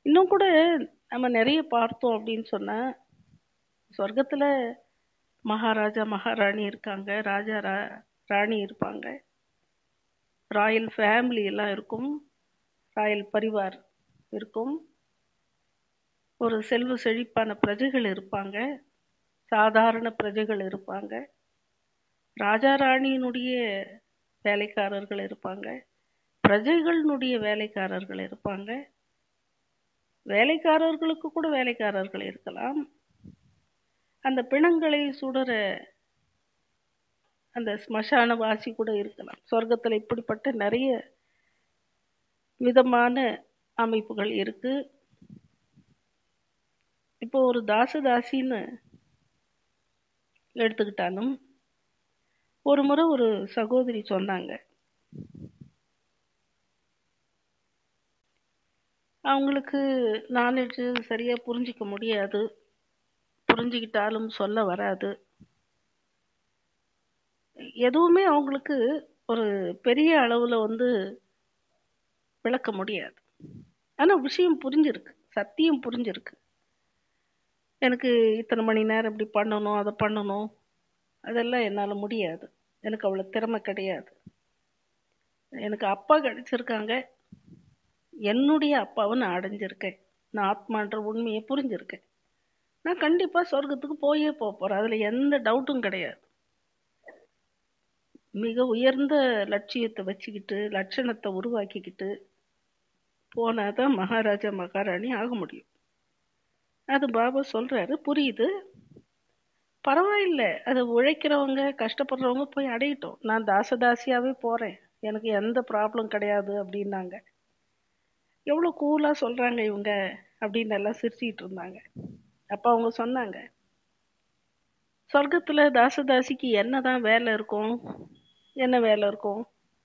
இன்னும் கூட நம்ம நிறைய பார்த்தோம் அப்படின்னு சொன்னா சொர்க்கத்துல மகாராஜா மகாராணி இருக்காங்க ராஜா ரா ராணி இருப்பாங்க ராயல் ஃபேமிலி எல்லாம் இருக்கும் ராயல் பரிவார் இருக்கும் ஒரு செல்வ செழிப்பான பிரஜைகள் இருப்பாங்க சாதாரண பிரஜைகள் இருப்பாங்க ராஜா ராணியினுடைய வேலைக்காரர்கள் இருப்பாங்க பிரஜைகளினுடைய வேலைக்காரர்கள் இருப்பாங்க வேலைக்காரர்களுக்கு கூட வேலைக்காரர்கள் இருக்கலாம் அந்த பிணங்களை சுடர அந்த ஸ்மசான வாசி கூட இருக்கலாம் சொர்க்கத்துல இப்படிப்பட்ட நிறைய விதமான அமைப்புகள் இருக்கு இப்போ ஒரு தாசதாசின்னு எடுத்துக்கிட்டாலும் ஒரு முறை ஒரு சகோதரி சொன்னாங்க அவங்களுக்கு நாலேஜ் சரியா புரிஞ்சிக்க முடியாது புரிஞ்சுக்கிட்டாலும் சொல்ல வராது எதுவுமே அவங்களுக்கு ஒரு பெரிய அளவுல வந்து விளக்க முடியாது ஆனா விஷயம் புரிஞ்சிருக்கு சத்தியம் புரிஞ்சிருக்கு எனக்கு இத்தனை மணி நேரம் இப்படி பண்ணணும் அதை பண்ணணும் அதெல்லாம் என்னால் முடியாது எனக்கு அவ்வளோ திறமை கிடையாது எனக்கு அப்பா கிடைச்சிருக்காங்க என்னுடைய அப்பாவை நான் அடைஞ்சிருக்கேன் நான் ஆத்மான்ற உண்மையை புரிஞ்சிருக்கேன் நான் கண்டிப்பாக சொர்க்கத்துக்கு போயே போக போகிறேன் அதில் எந்த டவுட்டும் கிடையாது மிக உயர்ந்த லட்சியத்தை வச்சுக்கிட்டு லட்சணத்தை உருவாக்கிக்கிட்டு போனால் தான் மகாராஜா மகாராணி ஆக முடியும் அது பாபா சொல்கிறாரு புரியுது பரவாயில்ல அது உழைக்கிறவங்க கஷ்டப்படுறவங்க போய் அடையட்டும் நான் தாசதாசியாகவே போகிறேன் எனக்கு எந்த ப்ராப்ளம் கிடையாது அப்படின்னாங்க எவ்வளோ கூலாக சொல்கிறாங்க இவங்க அப்படின்னு எல்லாம் சிரிச்சிட்டு இருந்தாங்க அப்போ அவங்க சொன்னாங்க சொர்க்கத்தில் தாசதாசிக்கு என்ன தான் வேலை இருக்கும் என்ன வேலை இருக்கும்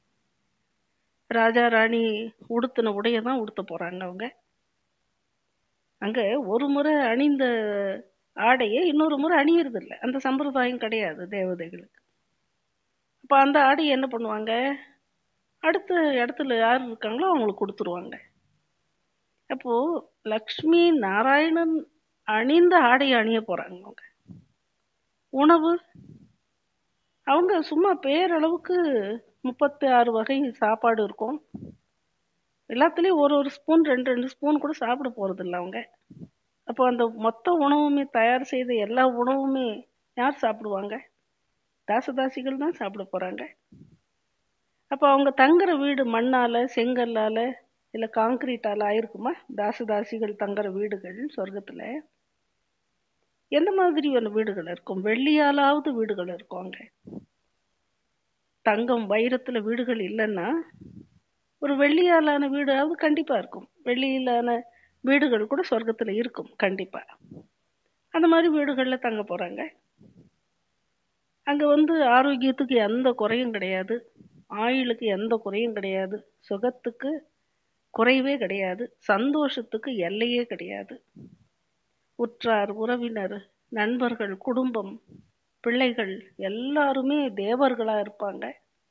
ராஜா ராணி உடுத்தின உடைய தான் உடுத்த போகிறாங்க அவங்க அங்கே ஒரு முறை அணிந்த ஆடையை இன்னொரு முறை அணியறது இல்லை அந்த சம்பிரதாயம் கிடையாது தேவதைகளுக்கு அப்போ அந்த ஆடையை என்ன பண்ணுவாங்க அடுத்த இடத்துல யார் இருக்காங்களோ அவங்களுக்கு கொடுத்துருவாங்க அப்போ லக்ஷ்மி நாராயணன் அணிந்த ஆடையை அணிய போறாங்க அவங்க உணவு அவங்க சும்மா பேரளவுக்கு முப்பத்தி ஆறு வகை சாப்பாடு இருக்கும் எல்லாத்துலேயும் ஒரு ஒரு ஸ்பூன் ரெண்டு ரெண்டு ஸ்பூன் கூட சாப்பிட போறது இல்லை அவங்க அப்போ அந்த மொத்த உணவுமே தயார் செய்த எல்லா உணவுமே யார் சாப்பிடுவாங்க தாசதாசிகள் தான் சாப்பிட போறாங்க அப்போ அவங்க தங்குற வீடு மண்ணால செங்கல்லால இல்லை காங்கிரீட்டால ஆயிருக்குமா தாசதாசிகள் தங்குற வீடுகள் சொர்க்கத்துல எந்த மாதிரியான வீடுகள் இருக்கும் வெள்ளியாலாவது வீடுகள் இருக்கும் அங்க தங்கம் வைரத்துல வீடுகள் இல்லைன்னா ஒரு வெள்ளியாலான வீடாவது கண்டிப்பா இருக்கும் வெள்ளியிலான வீடுகள் கூட சொர்க்கத்துல இருக்கும் கண்டிப்பா அந்த மாதிரி வீடுகள்ல தங்க போறாங்க அங்க வந்து ஆரோக்கியத்துக்கு எந்த குறையும் கிடையாது ஆயுளுக்கு எந்த குறையும் கிடையாது சுகத்துக்கு குறைவே கிடையாது சந்தோஷத்துக்கு எல்லையே கிடையாது உற்றார் உறவினர் நண்பர்கள் குடும்பம் பிள்ளைகள் எல்லாருமே தேவர்களா இருப்பாங்க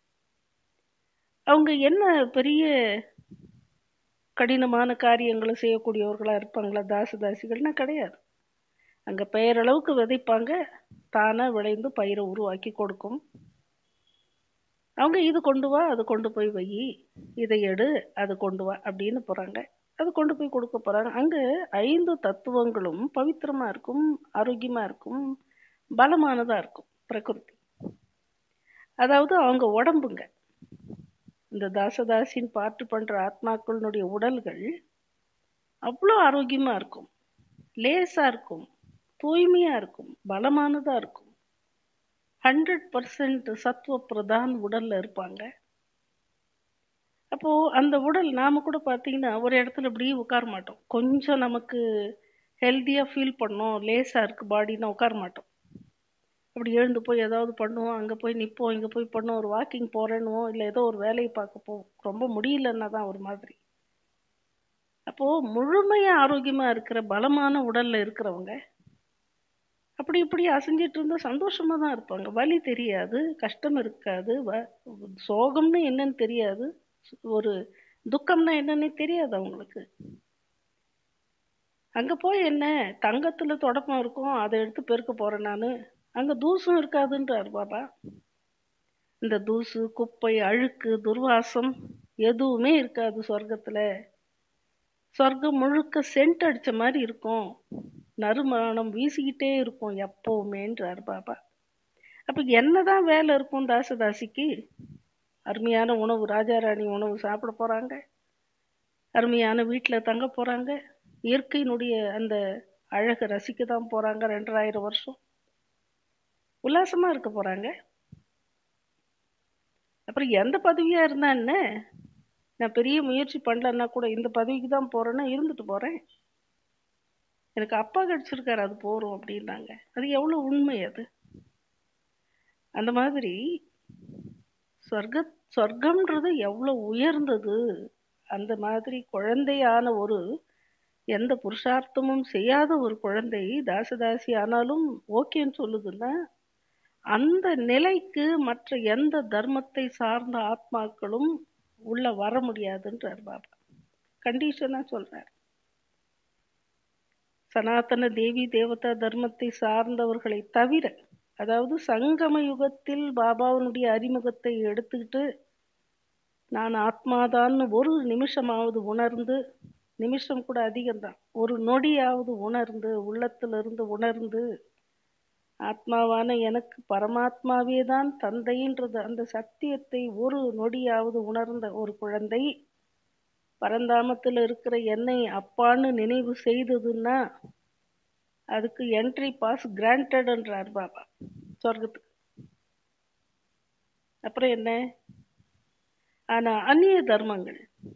அவங்க என்ன பெரிய கடினமான காரியங்களை செய்யக்கூடியவர்களா இருப்பாங்களா தாசதாசிகள்னா கிடையாது அங்க பெயரளவுக்கு விதைப்பாங்க தானா விளைந்து பயிரை உருவாக்கி கொடுக்கும் அவங்க இது கொண்டு வா அது கொண்டு போய் வை இதை எடு அது கொண்டு வா அப்படின்னு போறாங்க அது கொண்டு போய் கொடுக்க போறாங்க அங்க ஐந்து தத்துவங்களும் பவித்திரமா இருக்கும் ஆரோக்கியமா இருக்கும் பலமானதா இருக்கும் பிரகிருதி அதாவது அவங்க உடம்புங்க இந்த தாசதாசின் பாட்டு பண்ற ஆத்மாக்களுடைய உடல்கள் அவ்வளோ ஆரோக்கியமா இருக்கும் லேசா இருக்கும் தூய்மையா இருக்கும் பலமானதா இருக்கும் ஹண்ட்ரட் பர்சன்ட் சத்துவ பிரதான் உடல்ல இருப்பாங்க அப்போ அந்த உடல் நாம கூட பார்த்தீங்கன்னா ஒரு இடத்துல இப்படி உட்கார மாட்டோம் கொஞ்சம் நமக்கு ஹெல்த்தியா ஃபீல் பண்ணோம் லேசா இருக்கு பாடினா உட்கார மாட்டோம் அப்படி எழுந்து போய் ஏதாவது பண்ணுவோம் அங்க போய் நிப்போம் இங்க போய் பண்ணோம் ஒரு வாக்கிங் போறேன்னுவோம் இல்லை ஏதோ ஒரு வேலையை பார்க்க போவோம் ரொம்ப முடியலன்னா தான் ஒரு மாதிரி அப்போ முழுமையா ஆரோக்கியமா இருக்கிற பலமான உடல்ல இருக்கிறவங்க அப்படி இப்படி அசைஞ்சிட்டு இருந்தா சந்தோஷமா தான் இருப்பாங்க வலி தெரியாது கஷ்டம் இருக்காது வ- சோகம்னு என்னன்னு தெரியாது ஒரு துக்கம்னா என்னன்னே தெரியாது அவங்களுக்கு அங்க போய் என்ன தங்கத்துல தொடப்பம் இருக்கும் அதை எடுத்து பெருக்க போறேன் நானு அங்க தூசும் இருக்காதுன்றார் பாபா இந்த தூசு குப்பை அழுக்கு துர்வாசம் எதுவுமே இருக்காது சொர்க்கத்துல சொர்க்கம் முழுக்க சென்ட் அடிச்ச மாதிரி இருக்கும் நறுமணம் வீசிக்கிட்டே இருக்கும் எப்பவுமேன்றார் பாபா அப்ப என்னதான் வேலை இருக்கும் தாசதாசிக்கு அருமையான உணவு ராஜாராணி உணவு சாப்பிட போறாங்க அருமையான வீட்டுல தங்க போறாங்க இயற்கையினுடைய அந்த அழகை ரசிக்க தான் போறாங்க ரெண்டாயிரம் வருஷம் உல்லாசமா இருக்க போறாங்க அப்புறம் எந்த பதவியா இருந்தா என்ன நான் பெரிய முயற்சி பண்ணலன்னா கூட இந்த பதவிக்கு தான் போறேன்னா இருந்துட்டு போறேன் எனக்கு அப்பா கிடைச்சிருக்காரு அது போறோம் அப்படின்னாங்க அது எவ்வளவு உண்மை அது அந்த மாதிரி சொர்க்க சொர்க்கம்ன்றது எவ்வளவு உயர்ந்தது அந்த மாதிரி குழந்தையான ஒரு எந்த புருஷார்த்தமும் செய்யாத ஒரு குழந்தை தாசதாசி ஆனாலும் ஓகேன்னு சொல்லுதுன்னா அந்த நிலைக்கு மற்ற எந்த தர்மத்தை சார்ந்த ஆத்மாக்களும் உள்ள வர முடியாதுன்றார் பாபா கண்டிஷனா சொல்றார் சனாதன தேவி தேவதா தர்மத்தை சார்ந்தவர்களை தவிர அதாவது சங்கம யுகத்தில் பாபாவினுடைய அறிமுகத்தை எடுத்துக்கிட்டு நான் ஆத்மாதான்னு ஒரு நிமிஷமாவது உணர்ந்து நிமிஷம் கூட அதிகம்தான் ஒரு நொடியாவது உணர்ந்து உள்ளத்திலிருந்து உணர்ந்து ஆத்மாவான எனக்கு பரமாத்மாவே தான் தந்தைன்றது அந்த சத்தியத்தை ஒரு நொடியாவது உணர்ந்த ஒரு குழந்தை பரந்தாமத்தில் இருக்கிற என்னை அப்பான்னு நினைவு செய்ததுன்னா அதுக்கு என்ட்ரி பாஸ் கிராண்டட்ன்றார் பாபா சொர்க்கத்துக்கு அப்புறம் என்ன ஆனா அந்நிய தர்மங்கள்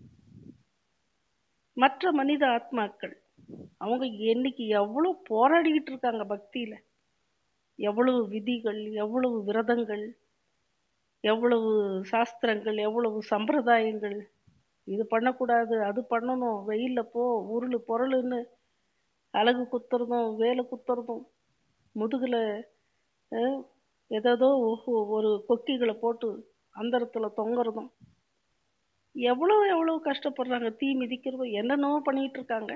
மற்ற மனித ஆத்மாக்கள் அவங்க இன்னைக்கு எவ்வளவு போராடிக்கிட்டு இருக்காங்க பக்தியில எவ்வளவு விதிகள் எவ்வளவு விரதங்கள் எவ்வளவு சாஸ்திரங்கள் எவ்வளவு சம்பிரதாயங்கள் இது பண்ணக்கூடாது அது பண்ணணும் வெயில்ல போ உருளு பொருளுன்னு அழகு குத்துறதும் வேலை குத்துறதும் முதுகுல அஹ், ஏதேதோ ஒ- ஒரு கொக்கிகளை போட்டு அந்தரத்துல தொங்குறதும் எவ்வளவு எவ்வளவு கஷ்டப்படுறாங்க தீ மிதிக்கிறதும் என்னென்னவோ பண்ணிட்டு இருக்காங்க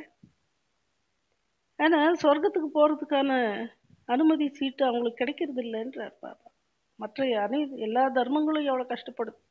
ஆனா சொர்க்கத்துக்கு போறதுக்கான அனுமதி சீட்டு அவங்களுக்கு கிடைக்கிறது இல்லைன்றார் பாபா மற்ற அனை எல்லா தர்மங்களும் எவ்வளவு கஷ்டப்படுது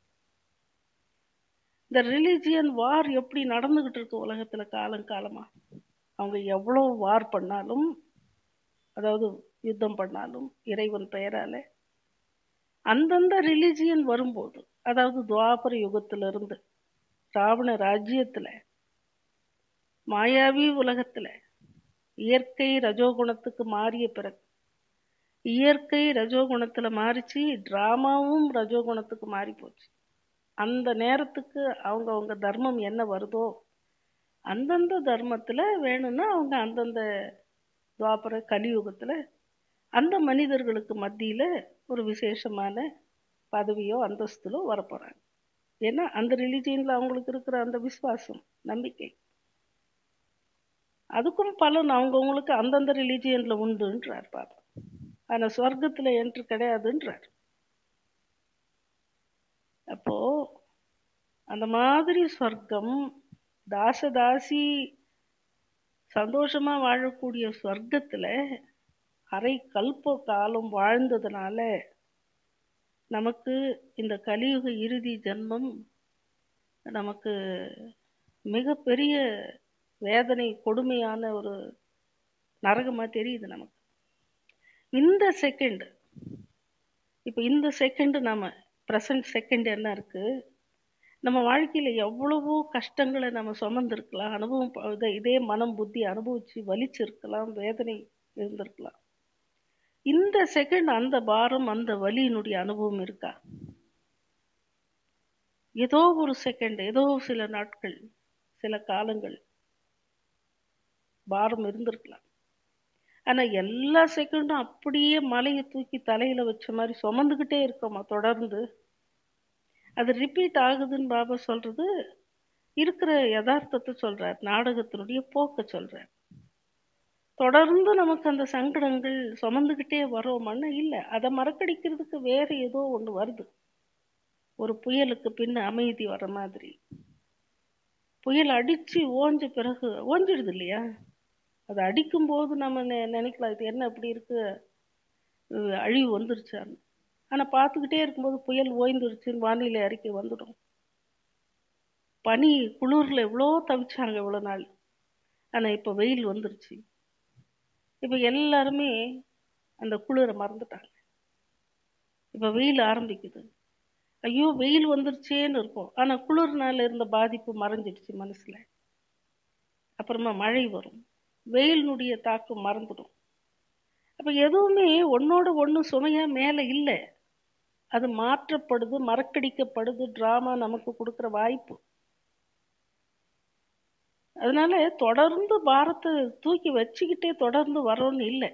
இந்த ரிலீஜியன் வார் எப்படி நடந்துகிட்டு இருக்கு உலகத்துல காலங்காலமா அவங்க எவ்வளவு வார் பண்ணாலும் அதாவது யுத்தம் பண்ணாலும் இறைவன் பெயரால அந்தந்த ரிலிஜியன் வரும்போது அதாவது துவாபர யுகத்துல இருந்து ராவண ராஜ்யத்துல மாயாவி உலகத்துல இயற்கை ரஜோகுணத்துக்கு மாறிய பிறகு இயற்கை ரஜோகுணத்துல மாறிச்சு டிராமாவும் ரஜோகுணத்துக்கு மாறி போச்சு அந்த நேரத்துக்கு அவங்க அவங்க தர்மம் என்ன வருதோ அந்தந்த தர்மத்துல வேணும்னா அவங்க அந்தந்த துவாபர கலியுகத்துல அந்த மனிதர்களுக்கு மத்தியில ஒரு விசேஷமான பதவியோ அந்தஸ்திலோ வரப்போறாங்க ஏன்னா அந்த ரிலிஜியன்ல அவங்களுக்கு இருக்கிற அந்த விசுவாசம் நம்பிக்கை அதுக்கும் பலன் அவங்கவுங்களுக்கு அந்தந்த ரிலிஜியன்ல உண்டுன்றார் பாபா ஆனா சொர்க்கத்துல என்று கிடையாதுன்றார் அப்போ அந்த மாதிரி சொர்க்கம் தாசதாசி சந்தோஷமா வாழக்கூடிய சொர்க்கத்துல அரை கல்ப காலம் வாழ்ந்ததுனால நமக்கு இந்த கலியுக இறுதி ஜென்மம் நமக்கு மிகப்பெரிய வேதனை கொடுமையான ஒரு நரகமா தெரியுது நமக்கு இந்த செகண்ட் இப்போ இந்த செகண்ட் நம்ம ப்ரெசன்ட் செகண்ட் என்ன இருக்கு நம்ம வாழ்க்கையில எவ்வளவோ கஷ்டங்களை நம்ம சுமந்திருக்கலாம் அனுபவம் ப- இத- இதே மனம் புத்தி அனுபவிச்சு வலிச்சிருக்கலாம் வேதனை இருந்திருக்கலாம் இந்த செகண்ட் அந்த பாரம் அந்த வலியினுடைய அனுபவம் இருக்கா ஏதோ ஒரு செகண்ட் ஏதோ சில நாட்கள் சில காலங்கள் பாரம் இருந்திருக்கலாம் ஆனா எல்லா செகண்டும் அப்படியே மலையை தூக்கி தலையில வச்ச மாதிரி சுமந்துக்கிட்டே இருக்கோமா தொடர்ந்து அது ரிப்பீட் ஆகுதுன்னு பாபா சொல்றது இருக்கிற யதார்த்தத்தை சொல்றார் நாடகத்தினுடைய போக்க சொல்றார் தொடர்ந்து நமக்கு அந்த சங்கடங்கள் சுமந்துக்கிட்டே வரோமான்னா இல்ல அதை மறக்கடிக்கிறதுக்கு வேற ஏதோ ஒண்ணு வருது ஒரு புயலுக்கு பின்ன அமைதி வர மாதிரி புயல் அடிச்சு ஓஞ்ச பிறகு ஓஞ்சிடுது இல்லையா அது அடிக்கும்போது நம்ம நெ நினைக்கலாம் இது என்ன இப்படி இருக்கு அஹ் அழிவு வந்துருச்சான்னு ஆனால் பார்த்துக்கிட்டே இருக்கும்போது புயல் ஓய்ந்துருச்சுன்னு வானிலை அறிக்கை வந்துடும் பனி குளிரில் எவ்வளோ தவிச்சாங்க இவ்வளோ நாள் ஆனால் இப்போ வெயில் வந்துருச்சு இப்போ எல்லாருமே அந்த குளிரை மறந்துட்டாங்க இப்போ வெயில் ஆரம்பிக்குது ஐயோ வெயில் வந்துருச்சேன்னு இருக்கும் ஆனால் குளிர்னால இருந்த பாதிப்பு மறைஞ்சிடுச்சு மனசில் அப்புறமா மழை வரும் வெயிலினுடைய தாக்கம் மறந்துடும் அப்போ எதுவுமே ஒன்னோட ஒன்று சுமையாக மேலே இல்லை அது மாற்றப்படுது மறக்கடிக்கப்படுது ட்ராமா நமக்கு கொடுக்குற வாய்ப்பு அதனால தொடர்ந்து பாரத்தை தூக்கி வச்சுக்கிட்டே தொடர்ந்து வரோன்னு இல்லை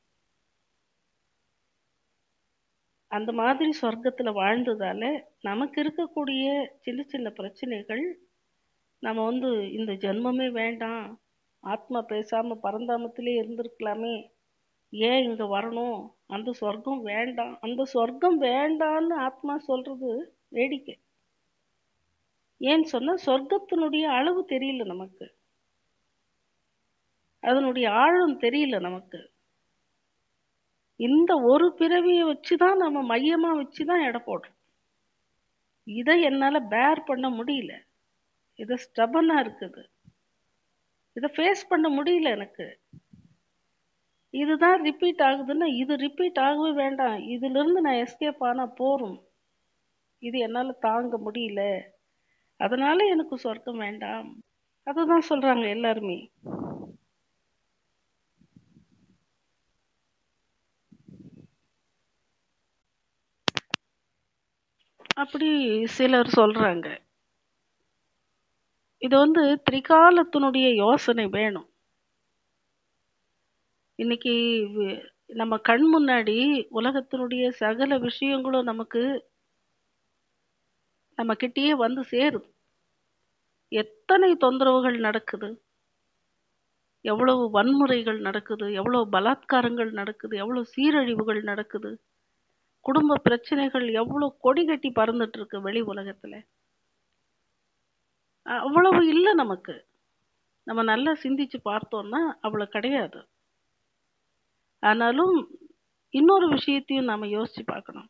அந்த மாதிரி சொர்க்கத்துல வாழ்ந்ததால நமக்கு இருக்கக்கூடிய சின்ன சின்ன பிரச்சனைகள் நம்ம வந்து இந்த ஜென்மமே வேண்டாம் ஆத்மா பேசாம பரந்தாமத்திலே இருந்திருக்கலாமே ஏன் இங்க வரணும் அந்த சொர்க்கம் வேண்டாம் அந்த சொர்க்கம் வேண்டான்னு ஆத்மா சொல்றது வேடிக்கை ஏன்னு சொன்னா சொர்க்கத்தினுடைய அளவு தெரியல நமக்கு அதனுடைய ஆழம் தெரியல நமக்கு இந்த ஒரு பிறவியை வச்சுதான் நம்ம மையமா வச்சுதான் எடை போடுறோம் இதை என்னால பேர் பண்ண முடியல இது ஸ்டபனா இருக்குது இதை ஃபேஸ் பண்ண முடியல எனக்கு இதுதான் ரிப்பீட் ஆகுதுன்னா இது ரிப்பீட் ஆகவே வேண்டாம் இதுல இருந்து நான் எஸ்கேப் ஆனா போறோம் இது என்னால தாங்க முடியல அதனால எனக்கு சொர்க்கம் வேண்டாம் அதுதான் சொல்றாங்க எல்லாருமே அப்படி சிலர் சொல்றாங்க இது வந்து திரிகாலத்தினுடைய யோசனை வேணும் இன்னைக்கு வி- நம்ம கண் முன்னாடி உலகத்தினுடைய சகல விஷயங்களும் நமக்கு நம்ம கிட்டயே வந்து சேருது எத்தனை தொந்தரவுகள் நடக்குது எவ்வளவு வன்முறைகள் நடக்குது எவ்வளவு பலாத்காரங்கள் நடக்குது எவ்வளவு சீரழிவுகள் நடக்குது குடும்ப பிரச்சனைகள் எவ்வளவு கொடி கட்டி பறந்துட்டு இருக்கு வெளி உலகத்துல அவ்வளவு இல்லை நமக்கு நம்ம நல்லா சிந்திச்சு பார்த்தோம்னா அவ்வளவு கிடையாது ஆனாலும் இன்னொரு விஷயத்தையும் நாம யோசிச்சு பார்க்கணும்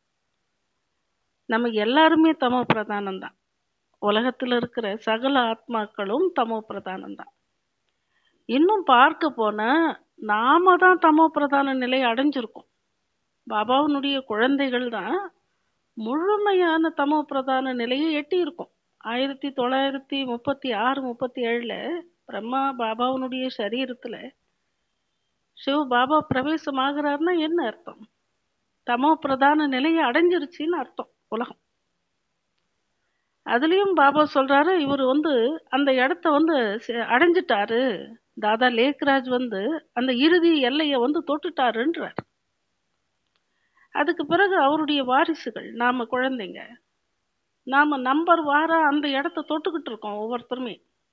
நம்ம எல்லாருமே தமோ பிரதானம் தான் உலகத்துல இருக்கிற சகல ஆத்மாக்களும் தமோ பிரதானம் தான் இன்னும் பார்க்க போனா நாம தான் தமோ பிரதான நிலை அடைஞ்சிருக்கோம் பாபாவினுடைய குழந்தைகள் தான் முழுமையான தமோ பிரதான நிலையை எட்டி இருக்கும் ஆயிரத்தி தொள்ளாயிரத்தி முப்பத்தி ஆறு முப்பத்தி ஏழுல பிரம்மா பாபாவினுடைய சரீரத்துல சிவ பாபா பிரவேசம் ஆகிறாருன்னா என்ன அர்த்தம் தமோ பிரதான நிலையை அடைஞ்சிருச்சுன்னு அர்த்தம் உலகம் அதுலயும் பாபா சொல்றாரு இவர் வந்து அந்த இடத்த வந்து செ- அடைஞ்சிட்டாரு தாதா லேக்ராஜ் வந்து அந்த இறுதி எல்லையை வந்து தொட்டுட்டாருன்றார் அதுக்கு பிறகு அவருடைய வாரிசுகள் நாம குழந்தைங்க நாம நம்பர் வார அந்த இடத்த தொட்டுக்கிட்டு இருக்கோம் ஒவ்வொருத்தருமே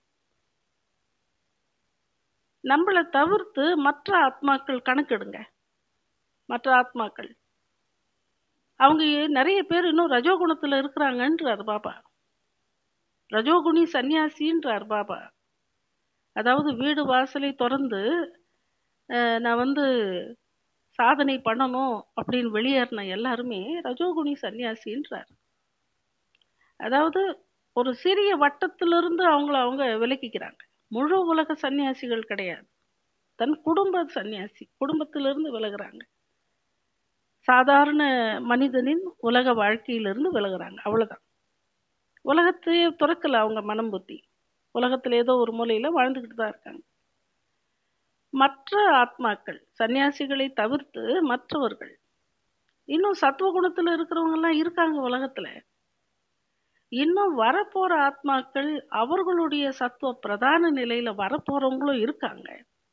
நம்மளை தவிர்த்து மற்ற ஆத்மாக்கள் கணக்கெடுங்க மற்ற ஆத்மாக்கள் அவங்க நிறைய பேர் இன்னும் ரஜோகுணத்துல இருக்கிறாங்கன்றார் பாபா ரஜோகுணி சன்னியாசின்றார் பாபா அதாவது வீடு வாசலை திறந்து அஹ், நான் வந்து சாதனை பண்ணணும் அப்படின்னு வெளியேறின எல்லாருமே ரஜோகுணி சன்னியாசின்றார் அதாவது ஒரு சிறிய வட்டத்திலிருந்து அவங்கள அவங்க விலக்கிக்கிறாங்க முழு உலக சன்னியாசிகள் கிடையாது தன் குடும்ப சன்னியாசி குடும்பத்திலிருந்து விலகுறாங்க சாதாரண மனிதனின் உலக வாழ்க்கையிலிருந்து விலகுறாங்க அவ்வளவுதான் உலகத்தையே துறக்கல அவங்க மனம் புத்தி உலகத்துல ஏதோ ஒரு மூலையில வாழ்ந்துக்கிட்டு தான் இருக்காங்க மற்ற ஆத்மாக்கள் சன்னியாசிகளை தவிர்த்து மற்றவர்கள் இன்னும் சத்துவகுணத்துல இருக்கிறவங்க எல்லாம் இருக்காங்க உலகத்துல இன்னும் வரப்போற ஆத்மாக்கள் அவர்களுடைய சத்துவ பிரதான நிலையில வரப்போறவங்களும் இருக்காங்க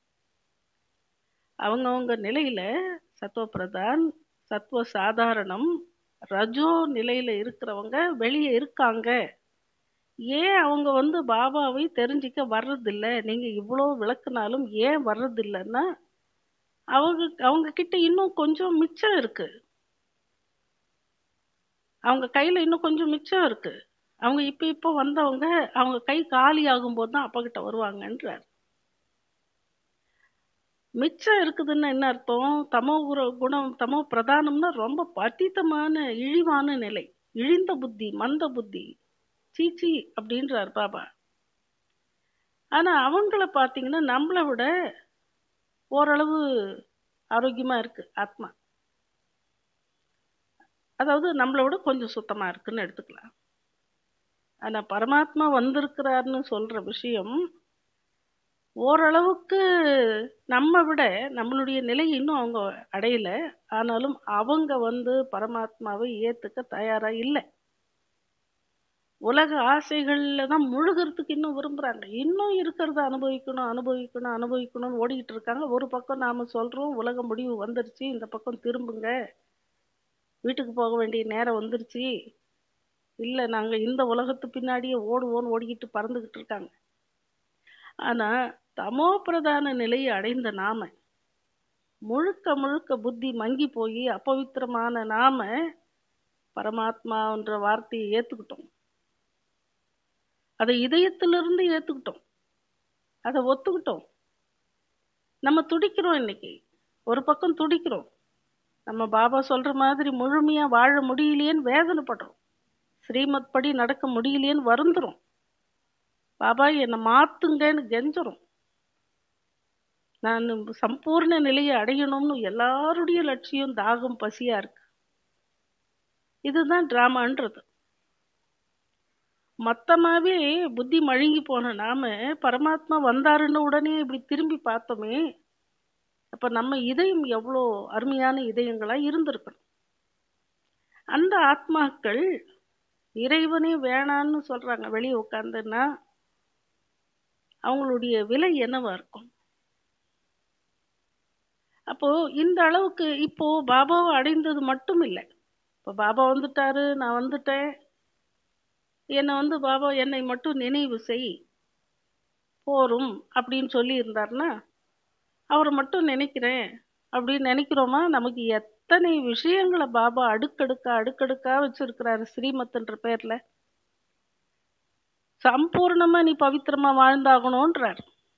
அவங்கவங்க நிலையில சத்துவ பிரதான் சத்துவ சாதாரணம் ரஜோ நிலையில இருக்கிறவங்க வெளியே இருக்காங்க ஏன் அவங்க வந்து பாபாவை தெரிஞ்சிக்க வர்றதில்ல நீங்க இவ்வளோ விளக்குனாலும் ஏன் வர்றதில்லைன்னா அவங்க அவங்க கிட்ட இன்னும் கொஞ்சம் மிச்சம் இருக்கு அவங்க கையில இன்னும் கொஞ்சம் மிச்சம் இருக்கு அவங்க இப்ப இப்ப வந்தவங்க அவங்க கை காலி ஆகும்போது தான் அப்பா கிட்ட வருவாங்கன்றார் மிச்சம் இருக்குதுன்னு என்ன அர்த்தம் தமோ குர- குணம் தமோ பிரதானம்னா ரொம்ப பத்தித்தமான இழிவான நிலை இழிந்த புத்தி மந்த புத்தி சீச்சி அப்படின்றார் பாபா ஆனா அவங்கள பாத்தீங்கன்னா நம்மளை விட ஓரளவு ஆரோக்கியமா இருக்கு ஆத்மா அதாவது நம்மளை விட கொஞ்சம் சுத்தமா இருக்குன்னு எடுத்துக்கலாம் ஆனா பரமாத்மா வந்திருக்கிறாருன்னு சொல்ற விஷயம் ஓரளவுக்கு நம்ம விட நம்மளுடைய நிலை இன்னும் அவங்க அடையல ஆனாலும் அவங்க வந்து பரமாத்மாவை ஏத்துக்க தயாரா இல்லை உலக ஆசைகள்ல தான் முழுகிறதுக்கு இன்னும் விரும்புறாங்க இன்னும் இருக்கிறத அனுபவிக்கணும் அனுபவிக்கணும் அனுபவிக்கணும்னு ஓடிக்கிட்டு இருக்காங்க ஒரு பக்கம் நாம சொல்றோம் உலக முடிவு வந்துருச்சு இந்த பக்கம் திரும்புங்க வீட்டுக்கு போக வேண்டிய நேரம் வந்துருச்சு இல்ல நாங்க இந்த உலகத்து பின்னாடியே ஓடுவோன்னு ஓடிக்கிட்டு பறந்துகிட்டு இருக்காங்க ஆனா தமோ பிரதான நிலையை அடைந்த நாம முழுக்க முழுக்க புத்தி மங்கி போய் அப்பவித்திரமான நாம பரமாத்மான்ற வார்த்தையை ஏத்துக்கிட்டோம் அதை இதயத்திலிருந்து ஏத்துக்கிட்டோம் அதை ஒத்துக்கிட்டோம் நம்ம துடிக்கிறோம் இன்னைக்கு ஒரு பக்கம் துடிக்கிறோம் நம்ம பாபா சொல்ற மாதிரி முழுமையா வாழ முடியலையேன்னு வேதனைப்படுறோம் ஸ்ரீமத் படி நடக்க முடியலையேன்னு வருந்துறோம் பாபா என்னை மாத்துங்கன்னு கெஞ்சுறோம் நான் சம்பூர்ண நிலையை அடையணும்னு எல்லாருடைய லட்சியம் தாகம் பசியா இருக்கு இதுதான் டிராமான்றது மொத்தமாவே புத்தி மழுங்கி போன நாம பரமாத்மா வந்தாருன்னு உடனே இப்படி திரும்பி பார்த்தோமே அப்ப நம்ம இதயம் எவ்வளோ அருமையான இதயங்களா இருந்திருக்கணும் அந்த ஆத்மாக்கள் இறைவனே வேணான்னு சொல்றாங்க வெளியே உட்காந்துன்னா அவங்களுடைய விலை என்னவா இருக்கும் அப்போ இந்த அளவுக்கு இப்போ பாபாவை அடைந்தது மட்டும் இல்லை இப்போ பாபா வந்துட்டாரு நான் வந்துட்டேன் என்னை வந்து பாபா என்னை மட்டும் நினைவு செய் போரும் அப்படின்னு சொல்லி இருந்தாருன்னா அவரை மட்டும் நினைக்கிறேன் அப்படின்னு நினைக்கிறோமா நமக்கு எத்தனை விஷயங்களை பாபா அடுக்கடுக்கா அடுக்கடுக்கா வச்சிருக்கிறாரு ஸ்ரீமத்ன்ற பேர்ல சம்பூர்ணமா நீ பவித்திரமா வாழ்ந்தாகணும்ன்றார்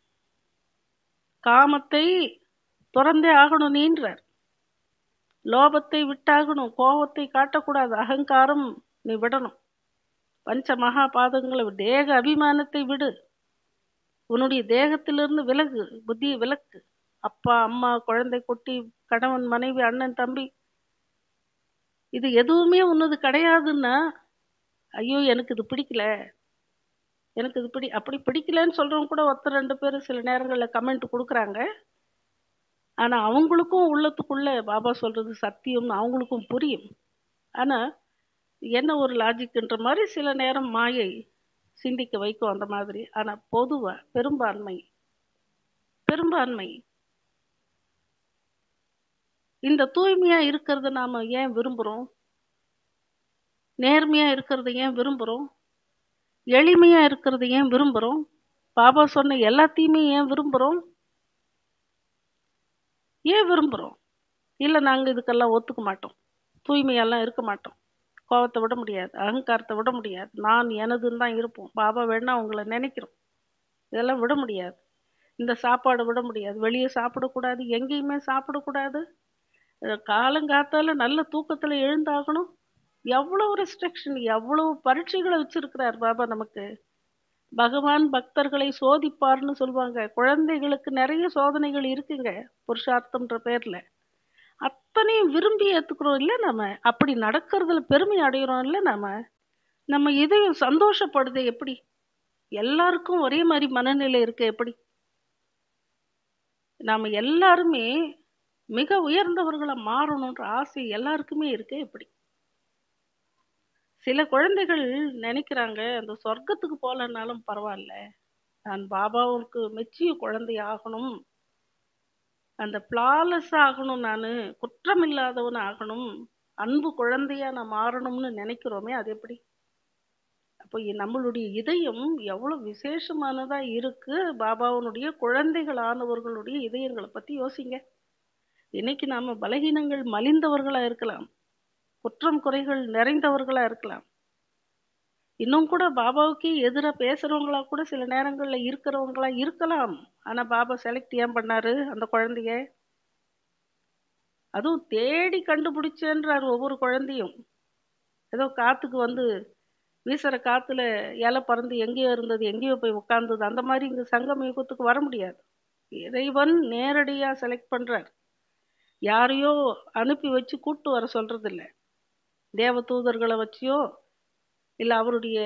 காமத்தை துறந்தே ஆகணும் நீன்றார் லோபத்தை விட்டாகணும் கோபத்தை காட்டக்கூடாது அகங்காரம் நீ விடணும் பஞ்ச மகா பாதங்களை தேக அபிமானத்தை விடு உன்னுடைய தேகத்திலிருந்து விலகு புத்தியை விலக்கு அப்பா அம்மா குழந்தை குட்டி கணவன் மனைவி அண்ணன் தம்பி இது எதுவுமே உன்னது கிடையாதுன்னா ஐயோ எனக்கு இது பிடிக்கல எனக்கு இது பிடி அப்படி பிடிக்கலன்னு சொல்றவங்க கூட ஒருத்தர் ரெண்டு பேர் சில நேரங்களில் கமெண்ட் கொடுக்குறாங்க ஆனா அவங்களுக்கும் உள்ளத்துக்குள்ள பாபா சொல்றது சத்தியம் அவங்களுக்கும் புரியும் ஆனா என்ன ஒரு லாஜிக்ன்ற மாதிரி சில நேரம் மாயை சிந்திக்க வைக்கும் அந்த மாதிரி ஆனா பொதுவா பெரும்பான்மை பெரும்பான்மை இந்த தூய்மையா இருக்கிறத நாம ஏன் விரும்புறோம் நேர்மையா இருக்கிறத ஏன் விரும்புறோம் எளிமையா இருக்கிறத ஏன் விரும்புறோம் பாபா சொன்ன எல்லாத்தையுமே ஏன் விரும்புறோம் ஏன் விரும்புறோம் இல்ல நாங்க இதுக்கெல்லாம் ஒத்துக்க மாட்டோம் தூய்மையெல்லாம் இருக்க மாட்டோம் கோபத்தை விட முடியாது அகங்காரத்தை விட முடியாது நான் எனதுன்னு தான் இருப்போம் பாபா வேணா உங்களை நினைக்கிறோம் இதெல்லாம் விட முடியாது இந்த சாப்பாடை விட முடியாது வெளியே சாப்பிடக்கூடாது எங்கேயுமே சாப்பிடக்கூடாது அஹ் காலங்காத்தால நல்ல தூக்கத்துல எழுந்தாகணும் எவ்வளவு ரெஸ்ட்ரிக்ஷன் எவ்வளவு பரீட்சைகளை வச்சிருக்கிறார் பாபா நமக்கு பகவான் பக்தர்களை சோதிப்பார்னு சொல்லுவாங்க குழந்தைகளுக்கு நிறைய சோதனைகள் இருக்குங்க புருஷார்த்தம்ன்ற பேர்ல அத்தனையும் விரும்பி ஏத்துக்கிறோம் இல்ல நம்ம அப்படி நடக்கிறதுல பெருமை அடைகிறோம் இல்ல நம்ம நம்ம இதயம் சந்தோஷப்படுது எப்படி எல்லாருக்கும் ஒரே மாதிரி மனநிலை இருக்கு எப்படி நாம எல்லாருமே மிக உயர்ந்தவர்களா மாறணும்ன்ற ஆசை எல்லாருக்குமே இருக்கு எப்படி சில குழந்தைகள் நினைக்கிறாங்க அந்த சொர்க்கத்துக்கு போகலன்னாலும் பரவாயில்ல நான் பாபாவுக்கு மெச்சிய குழந்தை ஆகணும் அந்த பிளாலஸ் ஆகணும் நான் குற்றமில்லாதவன் ஆகணும் அன்பு குழந்தையா நான் மாறணும்னு நினைக்கிறோமே அது எப்படி அப்போ இ- நம்மளுடைய இதயம் எவ்வளவு விசேஷமானதா இருக்கு பாபாவுனுடைய குழந்தைகள் ஆனவர்களுடைய இதயங்களை பத்தி யோசிங்க இன்னைக்கு நாம பலகீனங்கள் மலிந்தவர்களா இருக்கலாம் குற்றம் குறைகள் நிறைந்தவர்களா இருக்கலாம் இன்னும் கூட பாபாவுக்கு எதிரா பேசுறவங்களா கூட சில நேரங்கள்ல இருக்கிறவங்களா இருக்கலாம் ஆனா பாபா செலக்ட் ஏன் பண்ணாரு அந்த குழந்தைய அதுவும் தேடி கண்டுபிடிச்சேன்றார் ஒவ்வொரு குழந்தையும் ஏதோ காத்துக்கு வந்து வீசுற காத்துல இலை பறந்து எங்கேயோ இருந்தது எங்கேயோ போய் உட்கார்ந்தது அந்த மாதிரி இங்க சங்கம் யுகத்துக்கு வர முடியாது இறைவன் நேரடியா செலக்ட் பண்றார் யாரையோ அனுப்பி வச்சு கூட்டு வர சொல்றது இல்ல தேவ தூதர்களை வச்சியோ இல்ல அவருடைய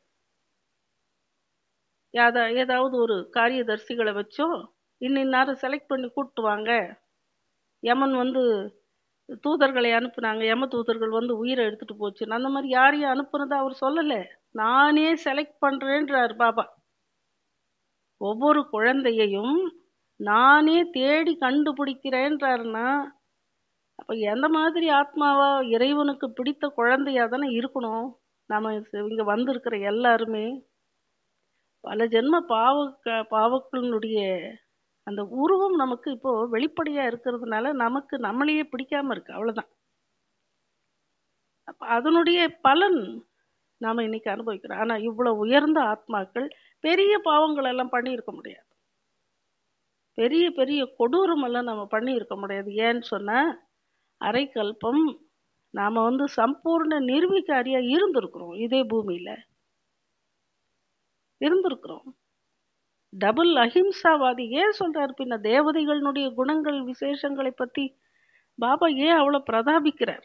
யாதா ஏதாவது ஒரு காரியதர்சிகளை வச்சோ இன்னின் நேரம் செலக்ட் பண்ணி கூட்டு வாங்க யமன் வந்து தூதர்களை அனுப்புனாங்க யம தூதர்கள் வந்து உயிரை எடுத்துட்டு போச்சு அந்த மாதிரி யாரையும் அனுப்புனதா அவர் சொல்லல நானே செலக்ட் பண்றேன்றார் பாபா ஒவ்வொரு குழந்தையையும் நானே தேடி கண்டுபிடிக்கிறேன்றாருன்னா அப்ப எந்த மாதிரி ஆத்மாவா இறைவனுக்கு பிடித்த குழந்தையா தானே இருக்கணும் நாம இங்க வந்திருக்கிற எல்லாருமே பல ஜென்ம பாவ பாவக்களினுடைய அந்த உருவம் நமக்கு இப்போ வெளிப்படையா இருக்கிறதுனால நமக்கு நம்மளையே பிடிக்காம இருக்கு அவ்வளவுதான் அப்ப அதனுடைய பலன் நாம இன்னைக்கு அனுபவிக்கிறோம் ஆனா இவ்வளவு உயர்ந்த ஆத்மாக்கள் பெரிய பாவங்கள் எல்லாம் பண்ணி இருக்க முடியாது பெரிய பெரிய கொடூரம் எல்லாம் நம்ம பண்ணி இருக்க முடியாது ஏன்னு சொன்னா அரைக்கல்பம் நாம வந்து சம்பூர்ண நிர்வீகாரியா இருந்திருக்கிறோம் இதே பூமியில இருந்திருக்கிறோம் டபுள் அஹிம்சாவாதி ஏன் சொல்றாரு பின்ன தேவதைகளினுடைய குணங்கள் விசேஷங்களை பத்தி பாபா ஏன் அவ்வளவு பிரதாபிக்கிறார்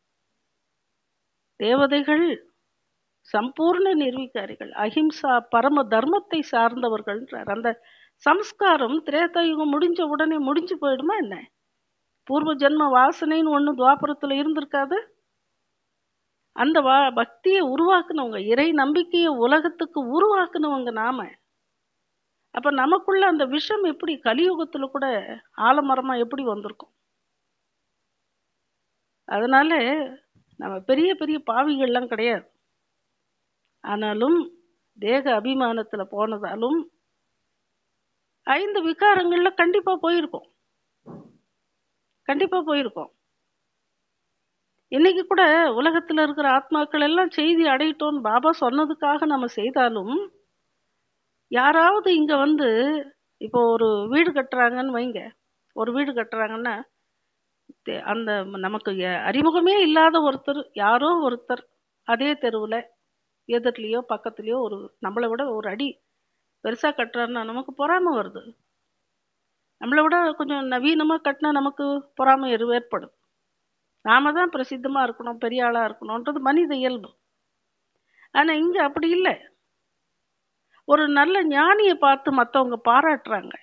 தேவதைகள் சம்பூர்ண நிர்வீகாரிகள் அஹிம்சா பரம தர்மத்தை சார்ந்தவர்கள்ன்றார் அந்த சம்ஸ்காரம் திரேதாயுகம் முடிஞ்ச உடனே முடிஞ்சு போயிடுமா என்ன பூர்வ ஜென்ம வாசனைன்னு ஒண்ணு துவாபுரத்துல இருந்திருக்காது அந்த வா பக்தியை உருவாக்குனவங்க இறை நம்பிக்கையை உலகத்துக்கு உருவாக்குனவங்க நாம அப்ப நமக்குள்ள அந்த விஷம் எப்படி கலியுகத்துல கூட ஆலமரமா எப்படி வந்திருக்கும் அதனால நம்ம பெரிய பெரிய பாவிகள்லாம் கிடையாது ஆனாலும் தேக அபிமானத்துல போனதாலும் ஐந்து விகாரங்கள்ல கண்டிப்பா போயிருக்கோம் கண்டிப்பா போயிருக்கோம் இன்னைக்கு கூட உலகத்துல இருக்கிற ஆத்மாக்கள் எல்லாம் செய்தி அடையிட்டோம்னு பாபா சொன்னதுக்காக நம்ம செய்தாலும் யாராவது இங்க வந்து இப்போ ஒரு வீடு கட்டுறாங்கன்னு வைங்க ஒரு வீடு கட்டுறாங்கன்னா அந்த நமக்கு அறிமுகமே இல்லாத ஒருத்தர் யாரோ ஒருத்தர் அதே தெருவில் எதிர்லேயோ பக்கத்துலேயோ ஒரு நம்மளை விட ஒரு அடி பெருசாக கட்டுறாருன்னா நமக்கு பொறாமை வருது நம்மளை விட கொஞ்சம் நவீனமாக கட்டினா நமக்கு பொறாமை ஏற்படும் நாம தான் பிரசித்தமாக இருக்கணும் பெரிய ஆளாக இருக்கணுன்றது மனித இயல்பு ஆனால் இங்கே அப்படி இல்லை ஒரு நல்ல ஞானியை பார்த்து மற்றவங்க பாராட்டுறாங்க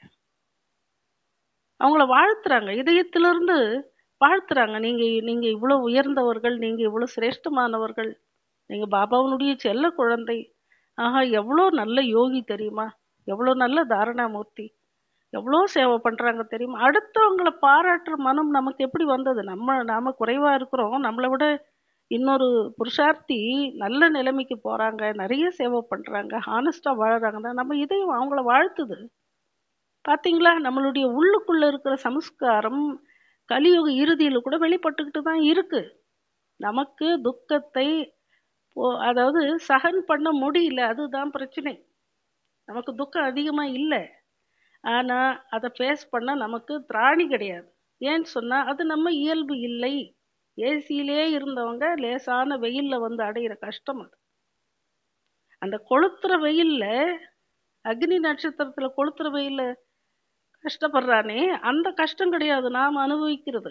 அவங்கள வாழ்த்துறாங்க இதயத்திலிருந்து வாழ்த்துறாங்க நீங்க நீங்க இவ்வளவு உயர்ந்தவர்கள் நீங்க இவ்வளவு சிரேஷ்டமானவர்கள் நீங்க பாபாவுனுடைய செல்ல குழந்தை ஆஹா எவ்வளோ நல்ல யோகி தெரியுமா எவ்வளோ நல்ல தாரணாமூர்த்தி எவ்வளோ சேவை பண்றாங்க தெரியுமா அடுத்தவங்களை பாராட்டுற மனம் நமக்கு எப்படி வந்தது நம்ம நாம குறைவா இருக்கிறோம் நம்மளை விட இன்னொரு புருஷார்த்தி நல்ல நிலைமைக்கு போறாங்க நிறைய சேவை பண்றாங்க ஹானஸ்டா வாழறாங்கன்னா நம்ம இதையும் அவங்கள வாழ்த்துது பாத்தீங்களா நம்மளுடைய உள்ளுக்குள்ள இருக்கிற சம்ஸ்காரம் கலியுக இறுதியில கூட வெளிப்பட்டுக்கிட்டு தான் இருக்கு நமக்கு துக்கத்தை அதாவது சகன் பண்ண முடியல அதுதான் பிரச்சனை நமக்கு துக்கம் அதிகமா இல்லை ஆனா அதை ஃபேஸ் பண்ண நமக்கு திராணி கிடையாது ஏன்னு சொன்னா அது நம்ம இயல்பு இல்லை ஏசியிலே இருந்தவங்க லேசான வெயில்ல வந்து அடையிற கஷ்டம் அது அந்த கொளுத்துற வெயில்ல அக்னி நட்சத்திரத்துல கொளுத்துற வெயில்ல கஷ்டப்படுறானே அந்த கஷ்டம் கிடையாது நாம் அனுபவிக்கிறது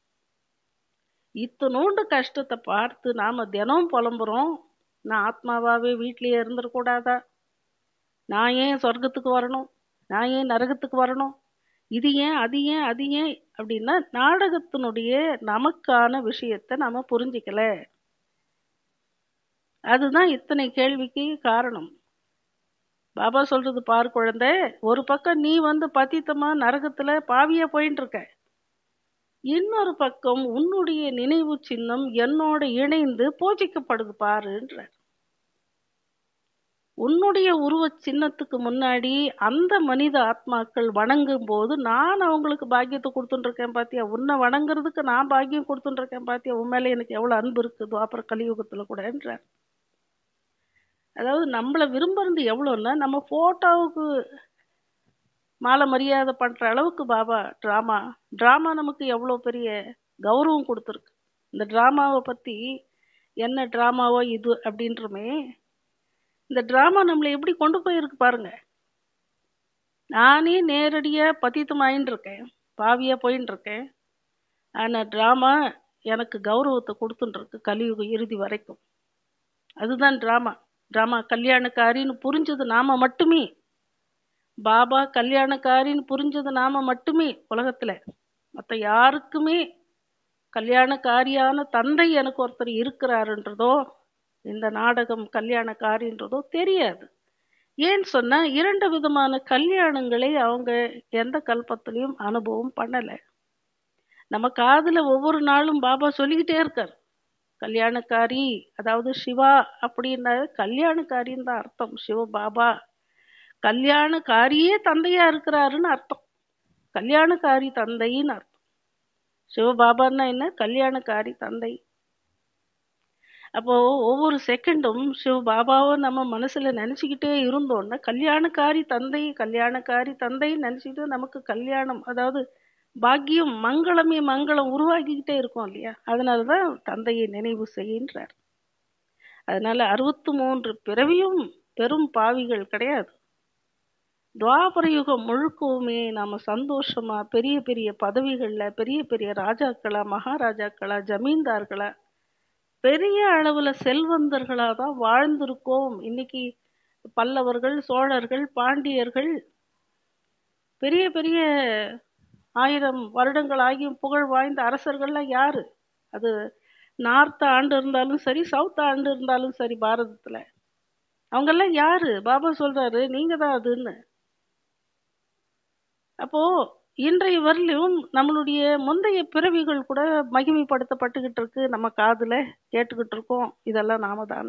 இத்தனோண்டு கஷ்டத்தை பார்த்து நாம தினம் புலம்புறோம் நான் ஆத்மாவாவே வீட்லயே இருந்துடக்கூடாதா நான் ஏன் சொர்க்கத்துக்கு வரணும் நான் ஏன் நரகத்துக்கு வரணும் இது ஏன் அது ஏன் அது ஏன் அப்படின்னா நாடகத்தினுடைய நமக்கான விஷயத்த நாம புரிஞ்சிக்கல அதுதான் இத்தனை கேள்விக்கு காரணம் பாபா சொல்றது பார் குழந்தை ஒரு பக்கம் நீ வந்து பத்தித்தமா நரகத்துல பாவியா போயிட்டு இருக்க இன்னொரு பக்கம் உன்னுடைய நினைவு சின்னம் என்னோட இணைந்து பூஜிக்கப்படுது பாருன்ற உன்னுடைய உருவ சின்னத்துக்கு முன்னாடி அந்த மனித ஆத்மாக்கள் வணங்கும் போது நான் அவங்களுக்கு பாக்கியத்தை கொடுத்துட்டு இருக்கேன் பாத்தியா உன்னை வணங்குறதுக்கு நான் பாக்கியம் கொடுத்துட்டு இருக்கேன் பாத்தியா உன் மேல எனக்கு எவ்வளவு அன்பு இருக்குது அப்புறம் கலியுகத்துல கூடன்றார் அதாவது நம்மளை விரும்புறது எவ்வளோன்னா நம்ம ஃபோட்டோவுக்கு மாலை மரியாதை பண்ணுற அளவுக்கு பாபா ட்ராமா ட்ராமா நமக்கு எவ்வளோ பெரிய கௌரவம் கொடுத்துருக்கு இந்த ட்ராமாவை பற்றி என்ன ட்ராமாவோ இது அப்படின்றமே இந்த ட்ராமா நம்மளை எப்படி கொண்டு போயிருக்கு பாருங்க நானே நேரடியாக பதித்தமாயின்னு இருக்கேன் பாவியாக போயின்னு இருக்கேன் ஆனால் ட்ராமா எனக்கு கௌரவத்தை கொடுத்துட்டு இருக்கு கலியுக இறுதி வரைக்கும் அதுதான் ட்ராமா ட்ராமா கல்யாணக்காரின்னு புரிஞ்சது நாம மட்டுமே பாபா கல்யாணக்காரின்னு புரிஞ்சது நாம மட்டுமே உலகத்துல மற்ற யாருக்குமே கல்யாணக்காரியான தந்தை எனக்கு ஒருத்தர் இருக்கிறாருன்றதோ இந்த நாடகம் கல்யாணக்காரின்றதோ தெரியாது ஏன்னு சொன்னா இரண்டு விதமான கல்யாணங்களை அவங்க எந்த கல்பத்திலையும் அனுபவம் பண்ணலை நம்ம காதுல ஒவ்வொரு நாளும் பாபா சொல்லிக்கிட்டே இருக்கார் கல்யாணக்காரி அதாவது சிவா அப்படின்னா கல்யாணக்காரின்னு தான் அர்த்தம் சிவ பாபா கல்யாணக்காரியே தந்தையா இருக்கிறாருன்னு அர்த்தம் கல்யாணக்காரி தந்தைன்னு அர்த்தம் சிவபாபான்னா என்ன கல்யாணக்காரி தந்தை அப்போ ஒவ்வொரு செகண்டும் சிவ பாபாவை நம்ம மனசுல நினைச்சுக்கிட்டே இருந்தோம்னா கல்யாணக்காரி தந்தை கல்யாணக்காரி தந்தை நினைச்சுக்கிட்டு நமக்கு கல்யாணம் அதாவது பாக்கியம் மங்களமே மங்களம் உருவாக்கிக்கிட்டே இருக்கும் இல்லையா அதனாலதான் தந்தையை நினைவு செய்கின்றார் அதனால அறுபத்தி மூன்று பிறவியும் பெரும் பாவிகள் கிடையாது துவாபர யுகம் முழுக்கவுமே நாம சந்தோஷமா பெரிய பெரிய பதவிகள்ல பெரிய பெரிய ராஜாக்களா மகாராஜாக்களா ஜமீன்தார்களா பெரிய அளவுல செல்வந்தர்களா தான் வாழ்ந்திருக்கோம் இன்னைக்கு பல்லவர்கள் சோழர்கள் பாண்டியர்கள் பெரிய பெரிய ஆயிரம் வருடங்கள் ஆகியும் புகழ் வாய்ந்த அரசர்கள்லாம் யாரு அது நார்த் ஆண்டு இருந்தாலும் சரி சவுத் ஆண்டு இருந்தாலும் சரி பாரதத்துல அவங்கெல்லாம் யாரு பாபா சொல்றாரு நீங்க தான் அதுன்னு அப்போ இன்றைய வரலையும் நம்மளுடைய முந்தைய பிறவிகள் கூட மகிமைப்படுத்தப்பட்டுக்கிட்டு இருக்கு நம்ம காதுல கேட்டுக்கிட்டு இருக்கோம் இதெல்லாம் நாம தான்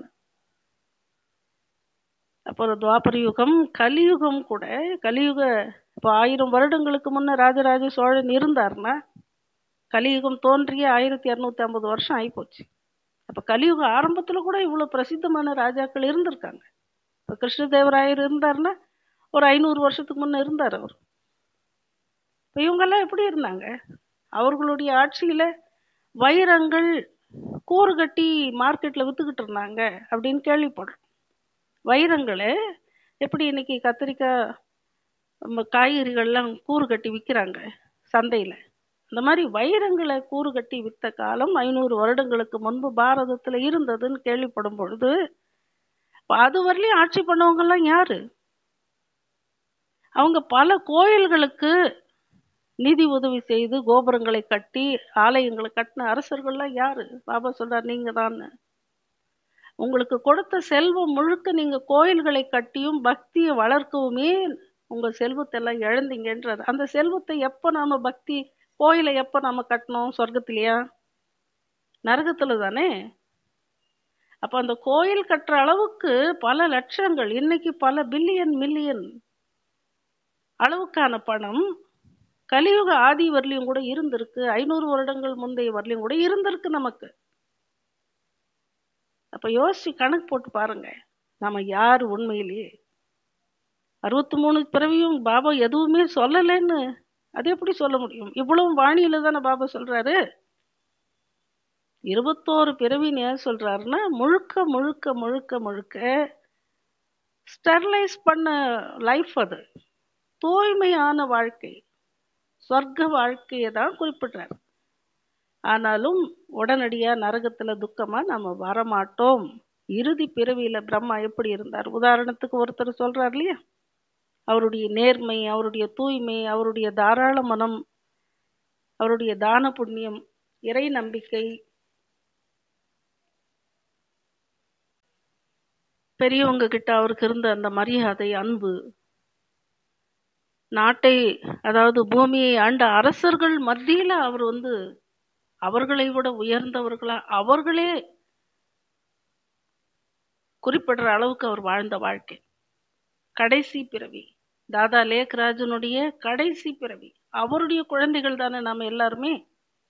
அப்புறம் துவாபர யுகம் கலியுகம் கூட கலியுக இப்போ ஆயிரம் வருடங்களுக்கு முன்ன ராஜராஜ சோழன் இருந்தார்னா கலியுகம் தோன்றிய ஆயிரத்தி இரநூத்தி ஐம்பது வருஷம் ஆகிப்போச்சு அப்போ கலியுக ஆரம்பத்துல கூட இவ்வளோ பிரசித்தமான ராஜாக்கள் இருந்திருக்காங்க இப்போ கிருஷ்ணதேவராயர் இருந்தார்னா ஒரு ஐநூறு வருஷத்துக்கு முன்ன இருந்தார் அவர் இப்போ இவங்கெல்லாம் எப்படி இருந்தாங்க அவர்களுடைய ஆட்சியில வைரங்கள் கூறு கட்டி மார்க்கெட்ல வித்துக்கிட்டு இருந்தாங்க அப்படின்னு கேள்விப்படுறோம் வைரங்களை எப்படி இன்னைக்கு கத்திரிக்காய் நம்ம காய்கறிகள்லாம் கூறு கட்டி விற்கிறாங்க சந்தையில இந்த மாதிரி வைரங்களை கூறு கட்டி வித்த காலம் ஐநூறு வருடங்களுக்கு முன்பு பாரதத்துல இருந்ததுன்னு கேள்விப்படும் பொழுது அது வரலையும் ஆட்சி பண்ணவங்கெல்லாம் யாரு அவங்க பல கோயில்களுக்கு நிதி உதவி செய்து கோபுரங்களை கட்டி ஆலயங்களை கட்டின அரசர்கள்லாம் யாரு பாபா சொல்றார் நீங்க தான் உங்களுக்கு கொடுத்த செல்வம் முழுக்க நீங்க கோயில்களை கட்டியும் பக்தியை வளர்க்கவுமே உங்க செல்வத்தை எல்லாம் இழந்தீங்கன்றது அந்த செல்வத்தை எப்போ நாம பக்தி கோயிலை எப்போ நாம கட்டணும் சொர்க்கத்திலையா நரகத்துல தானே அப்ப அந்த கோயில் கட்டுற அளவுக்கு பல லட்சங்கள் இன்னைக்கு பல பில்லியன் மில்லியன் அளவுக்கான பணம் கலியுக ஆதி வரலையும் கூட இருந்திருக்கு ஐநூறு வருடங்கள் முந்தைய வரலையும் கூட இருந்திருக்கு நமக்கு அப்ப யோசிச்சு கணக்கு போட்டு பாருங்க நம்ம யார் உண்மையிலேயே அறுபத்தி மூணு பிறவியும் பாபா எதுவுமே சொல்லலைன்னு அது எப்படி சொல்ல முடியும் இவ்வளவு வாணியில தானே பாபா சொல்றாரு இருபத்தோரு பிறவின்னு ஏன் சொல்றாருன்னா முழுக்க முழுக்க முழுக்க முழுக்க ஸ்டெர்லைஸ் பண்ண லைஃப் அது தூய்மையான வாழ்க்கை சொர்க்க வாழ்க்கையை தான் குறிப்பிடுறார் ஆனாலும் உடனடியா நரகத்துல துக்கமா நம்ம வரமாட்டோம் இறுதி பிறவியில பிரம்மா எப்படி இருந்தார் உதாரணத்துக்கு ஒருத்தர் சொல்றார் இல்லையா அவருடைய நேர்மை அவருடைய தூய்மை அவருடைய தாராள மனம் அவருடைய தான புண்ணியம் இறை நம்பிக்கை பெரியவங்க கிட்ட அவருக்கு இருந்த அந்த மரியாதை அன்பு நாட்டை அதாவது பூமியை ஆண்ட அரசர்கள் மத்தியில அவர் வந்து அவர்களை விட உயர்ந்தவர்களா அவர்களே குறிப்பிடுற அளவுக்கு அவர் வாழ்ந்த வாழ்க்கை கடைசி பிறவி தாதா லேக்ராஜனுடைய கடைசி பிறவி அவருடைய குழந்தைகள் தானே நாம எல்லாருமே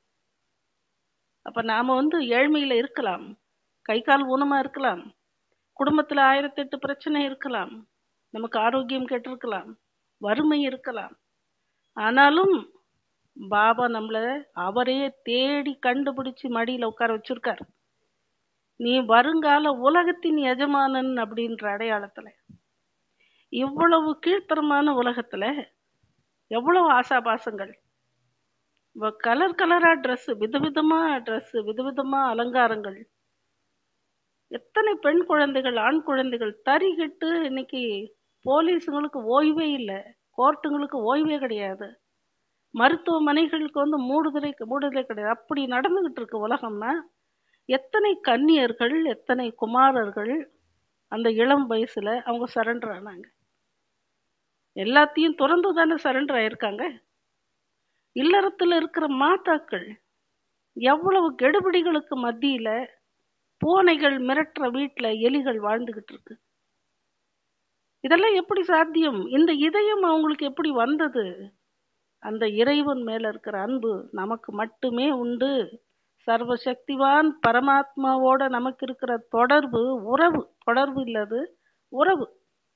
அப்ப நாம வந்து ஏழ்மையில இருக்கலாம் கை கால் ஊனமா இருக்கலாம் குடும்பத்துல ஆயிரத்தி எட்டு பிரச்சனை இருக்கலாம் நமக்கு ஆரோக்கியம் கெட்டிருக்கலாம் வறுமை இருக்கலாம் ஆனாலும் பாபா நம்மள அவரே தேடி கண்டுபிடிச்சு மடியில உட்கார வச்சிருக்கார் நீ வருங்கால உலகத்தின் எஜமானன் அப்படின்ற அடையாளத்துல இவ்வளவு கீழ்த்தரமான உலகத்துல எவ்வளவு ஆசாபாசங்கள் கலர் கலரா ட்ரெஸ் விதவிதமா ட்ரெஸ் விதவிதமா அலங்காரங்கள் எத்தனை பெண் குழந்தைகள் ஆண் குழந்தைகள் தறிகிட்டு இன்னைக்கு போலீஸுங்களுக்கு ஓய்வே இல்லை கோர்ட்டுங்களுக்கு ஓய்வே கிடையாது மருத்துவமனைகளுக்கு வந்து மூடுதலை மூடுதலை கிடையாது அப்படி நடந்துகிட்டு இருக்கு உலகம்னா எத்தனை கன்னியர்கள் எத்தனை குமாரர்கள் அந்த இளம் வயசுல அவங்க சரண்டர் ஆனாங்க எல்லாத்தையும் துறந்து தானே சரண்டர் ஆயிருக்காங்க இல்லறத்துல இருக்கிற மாதாக்கள் எவ்வளவு கெடுபிடிகளுக்கு மத்தியில பூனைகள் மிரட்டுற வீட்டுல எலிகள் வாழ்ந்துகிட்டு இருக்கு இதெல்லாம் எப்படி சாத்தியம் இந்த இதயம் அவங்களுக்கு எப்படி வந்தது அந்த இறைவன் மேல இருக்கிற அன்பு நமக்கு மட்டுமே உண்டு சர்வசக்திவான் பரமாத்மாவோட நமக்கு இருக்கிற தொடர்பு உறவு தொடர்பு இல்லது உறவு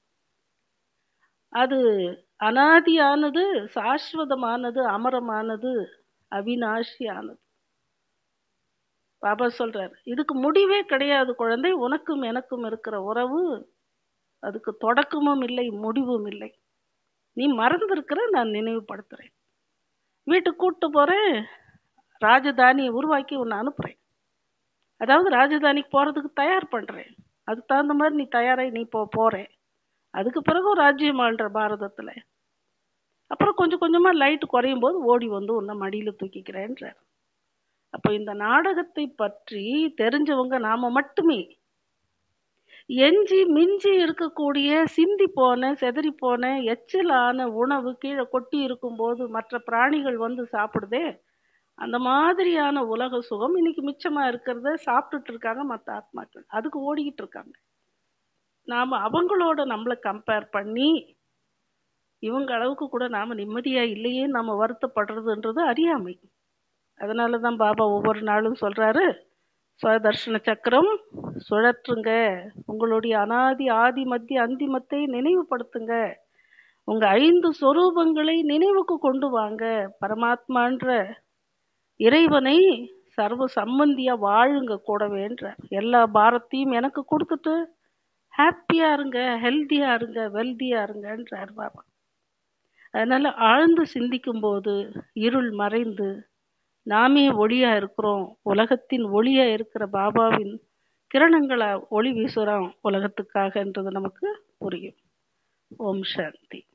அது அனாதியானது சாஸ்வதமானது அமரமானது அவினாஷியானது பாபா சொல்றார் இதுக்கு முடிவே கிடையாது குழந்தை உனக்கும் எனக்கும் இருக்கிற உறவு அதுக்கு தொடக்கமும் இல்லை முடிவும் இல்லை நீ மறந்திருக்கிற நான் நினைவுபடுத்துறேன் வீட்டுக்கு கூப்பிட்டு போறேன் ராஜதானியை உருவாக்கி உன்னை அனுப்புறேன் அதாவது ராஜதானிக்கு போறதுக்கு தயார் பண்றேன் அதுக்கு தகுந்த மாதிரி நீ தயாராகி நீ போ போறேன் அதுக்கு பிறகு ராஜ்யம் ஆள்ற பாரதத்துல அப்புறம் கொஞ்சம் கொஞ்சமா லைட் குறையும் போது ஓடி வந்து உன்னை மடியில தூக்கிக்கிறேன்றார் அப்போ இந்த நாடகத்தை பற்றி தெரிஞ்சவங்க நாம மட்டுமே எஞ்சி மிஞ்சி இருக்கக்கூடிய சிந்தி போன செதறி போன எச்சலான உணவு கீழே கொட்டி இருக்கும்போது மற்ற பிராணிகள் வந்து சாப்பிடுதே அந்த மாதிரியான உலக சுகம் இன்னைக்கு மிச்சமா இருக்கிறத சாப்பிட்டுட்டு இருக்காங்க மற்ற ஆத்மாக்கள் அதுக்கு ஓடிக்கிட்டு இருக்காங்க நாம அவங்களோட நம்மளை கம்பேர் பண்ணி இவங்க அளவுக்கு கூட நாம நிம்மதியா இல்லையே நம்ம வருத்தப்படுறதுன்றது அறியாமை அதனால தான் பாபா ஒவ்வொரு நாளும் சொல்றாரு சுவதர்ஷன சக்கரம் சுழற்றுங்க உங்களுடைய அனாதி ஆதி மத்திய அந்திமத்தை நினைவுபடுத்துங்க உங்க ஐந்து சொரூபங்களை நினைவுக்கு கொண்டு வாங்க பரமாத்மான்ற இறைவனை சர்வ சம்பந்தியா வாழுங்க கூடவேன்ற எல்லா பாரத்தையும் எனக்கு கொடுத்துட்டு ஹாப்பியா இருங்க ஹெல்த்தியா இருங்க வெல்தியா இருங்கன்றார் பாபா அதனால ஆழ்ந்து சிந்திக்கும் போது இருள் மறைந்து நாமே ஒளியா இருக்கிறோம் உலகத்தின் ஒளியா இருக்கிற பாபாவின் கிரணங்களை ஒளி வீசுறோம் உலகத்துக்காகன்றது நமக்கு புரியும் ஓம் சாந்தி